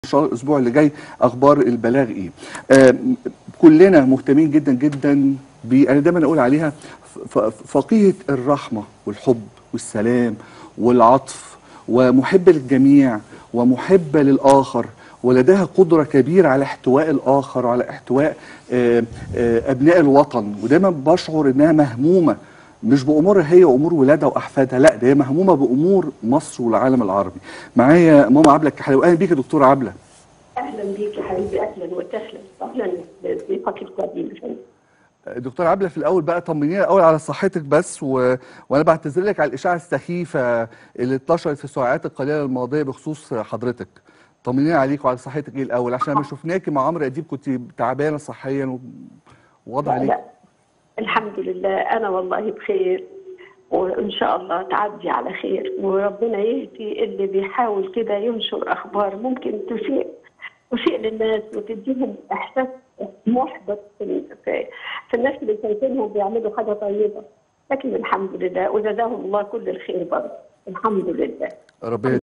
شاء الله الاسبوع اللي جاي اخبار البلاغ ايه آه كلنا مهتمين جدا جدا ب انا دايما اقول عليها ف- ف- فقيهه الرحمه والحب والسلام والعطف ومحبه للجميع ومحبه للاخر ولديها قدره كبيره على احتواء الاخر وعلى احتواء آه، آه، ابناء الوطن ودايما بشعر انها مهمومه مش بامورها هي وامور ولادها واحفادها لا ده هي مهمومه بامور مصر والعالم العربي معايا ماما عبله الكحلاوي اهلا بيك يا دكتوره عبله اهلا بيك يا حبيبي اهلا وسهلا اهلا بضيفك الكريم يا فندم. دكتور عبله في الاول بقى طمنينا الاول على صحتك بس و... وانا بعتذر لك على الاشاعه السخيفه اللي انتشرت في الساعات القليله الماضيه بخصوص حضرتك طمنينا عليك وعلى صحتك ايه الاول عشان ما شفناكي مع عمرو اديب كنت تعبانه صحيا و- ووضع لا, عليك لا الحمد لله انا والله بخير وان شاء الله تعدي على خير وربنا يهدي اللي بيحاول كده ينشر اخبار ممكن تسيء تسيء للناس وتديهم احساس محبط في, في, في الناس اللي شايفينهم بيعملوا حاجه طيبه لكن الحمد لله وجزاهم الله كل الخير برضه الحمد لله ربنا